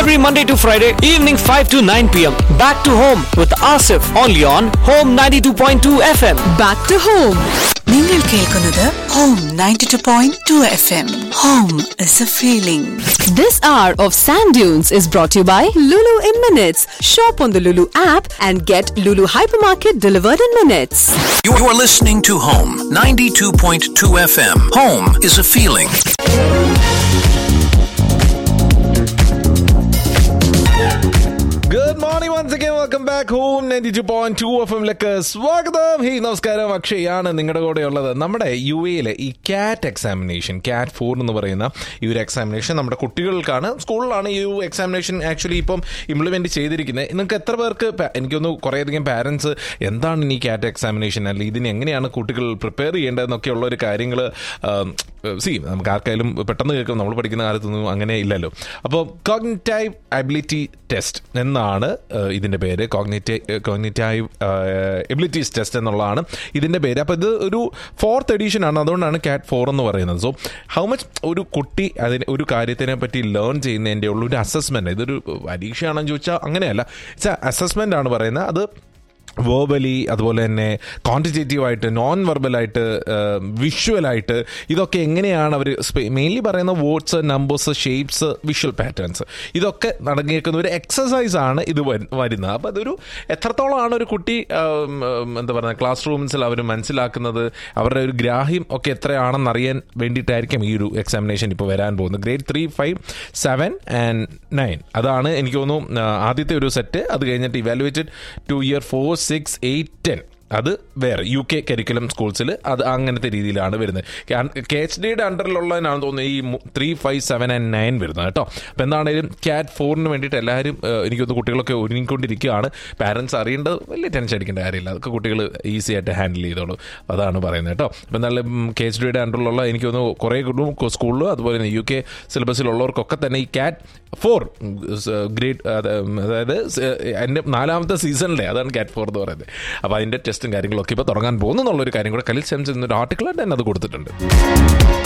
every Monday to Friday, evening 5 to 9 pm. Back to home with Asif, only on Home 92.2 FM. Back to home നിങ്ങൾ കേൾക്കുന്നത് home ninety two point two F M home is a feeling This hour of Sand Dunes is brought to you by Lulu in Minutes. Shop on the Lulu app and get Lulu Hypermarket delivered in minutes. You are listening to Home 92.2 FM. Home is a feeling. Good morning once again welcome back home ninety two point two F എമ്മിലേക്ക് സ്വാഗതം hey നമസ്കാരം അക്ഷയാണ് നിങ്ങളുടെ കൂടെ ഉള്ളത് നമ്മുടെ U എയിലെ ഈ cat examination cat four എന്ന് പറയുന്ന ഈ ഒരു എക്സാമിനേഷൻ നമ്മുടെ കുട്ടികൾക്കാണ് സ്കൂളിലാണ് ഈ ഒരു എക്സാമിനേഷൻ ആക്ച്വലി ഇപ്പം ഇംപ്ലിമെന്റ് ചെയ്തിരിക്കുന്നത് നിങ്ങൾക്ക് എത്ര പേർക്ക് പ- എനിക്കൊന്ന് കുറേയധികം പാരൻസ് എന്താണ് ഇനി ക്യാറ്റ് എക്സാമിനേഷൻ അല്ലെങ്കിൽ ഇതിന് എങ്ങനെയാണ് കുട്ടികൾ പ്രിപ്പയർ ചെയ്യേണ്ടതെന്നൊക്കെ ഉള്ള ഒരു കാര്യങ്ങൾ സി നമുക്ക് ആർക്കായാലും പെട്ടെന്ന് കേൾക്കും നമ്മൾ പഠിക്കുന്ന കാലത്തൊന്നും അങ്ങനെ ഇല്ലല്ലോ അപ്പോൾ കോഗ്നിറ്റൈവ് അബിലിറ്റി ടെസ്റ്റ് എന്നാണ് ഏഹ്, ഇതിന്റെ പേര് കോഗ്നിറ്റൈവ് കോഗ്നിറ്റൈവ് എബിലിറ്റീസ് ടെസ്റ്റ് എന്നുള്ളതാണ് ഇതിന്റെ പേര് അപ്പോൾ ഇത് ഒരു ഫോർത്ത് എഡീഷൻ ആണ് അതുകൊണ്ടാണ് കാറ്റ് ഫോർ എന്ന് പറയുന്നത് സോ ഹൗ മച്ച് ഒരു കുട്ടി അതിന് ഒരു കാര്യത്തിനെ പറ്റി ലേൺ ചെയ്യുന്നതിൻ്റെ ഉള്ള ഒരു അസസ്മെന്റ് ഇതൊരു പരീക്ഷയാണെന്ന് ചോദിച്ചാൽ അങ്ങനെയല്ല ഇറ്റ്സ് അസസ്മെന്റ് ആണ് പറയുന്നത് അത് വേർബലി അതുപോലെ തന്നെ ക്വാണ്ടിറ്റേറ്റീവ് ആയിട്ട് നോൺ വെർബലായിട്ട് വിഷ്വലായിട്ട് ഇതൊക്കെ എങ്ങനെയാണ് അവർ മെയിൻലി പറയുന്ന words numbers shapes visual patterns ഇതൊക്കെ നടങ്ങിയേക്കുന്ന ഒരു എക്സസൈസ് ആണ് ഇത് വരു- വരുന്നത് അപ്പോൾ അതൊരു എത്രത്തോളമാണ് ഒരു കുട്ടി ഉം, ഉം, എന്താ പറയുക ക്ലാസ് റൂംസിൽ അവർ മനസ്സിലാക്കുന്നത് അവരുടെ ഒരു ഗ്രാഹ്യം ഒക്കെ എത്രയാണെന്ന് അറിയാൻ വേണ്ടിയിട്ടായിരിക്കും ഈ ഒരു എക്സാമിനേഷൻ ഇപ്പോൾ വരാൻ പോകുന്നത് grade three five seven and nine അതാണ് എനിക്ക് തോന്നുന്നു ആ, ആദ്യത്തെ ഒരു സെറ്റ് അത് കഴിഞ്ഞിട്ട് evaluated two year four six eight ten അത് വേറെ യു കെ കരിക്കുലം സ്കൂൾസിൽ അത് അങ്ങനത്തെ രീതിയിലാണ് വരുന്നത് കെ എച്ച് ഡിയുടെ അണ്ടറിലുള്ളതിനാണ് തോന്നുന്നത് ഈ three five seven and nine വരുന്നത് കേട്ടോ അപ്പോൾ എന്താണെങ്കിലും ക്യാറ്റ് ഫോറിന് വേണ്ടിയിട്ട് എല്ലാവരും ഏഹ്, എനിക്ക് തോന്നുന്നു കുട്ടികളൊക്കെ ഒരുങ്ങിക്കൊണ്ടിരിക്കുകയാണ് പാരൻസ് അറിയേണ്ടത് വലിയ ടെൻഷൻ അടിക്കേണ്ട കാര്യമില്ല അതൊക്കെ കുട്ടികൾ ഈസി ആയിട്ട് ഹാൻഡിൽ ചെയ്തോളൂ അതാണ് പറയുന്നത് കേട്ടോ അപ്പോൾ എന്തായാലും കെ എച്ച് ഡിയുടെ അണ്ടറിലുള്ള എനിക്ക് തോന്നുന്നു കുറേ സ്കൂളിലും അതുപോലെ തന്നെ യു കെ സിലബസിലുള്ളവർക്കൊക്കെ തന്നെ ഈ ക്യാറ്റ് ഫോർ ഗ്രേഡ് അതായത് എൻ്റെ നാലാമത്തെ സീസണിലെ അതാണ് ക്യാറ്റ് ഫോർ എന്ന് പറയുന്നത് അപ്പോൾ അതിൻ്റെ ടെസ്റ്റും കാര്യങ്ങളൊക്കെ ഇപ്പോൾ തുടങ്ങാൻ പോകുന്നു എന്നുള്ളൊരു കാര്യം കൂടെ കലിൽ സെൻസ് എന്നൊരു ആർട്ടിക്കിളായിട്ട് തന്നെ അത് കൊടുത്തിട്ടുണ്ട്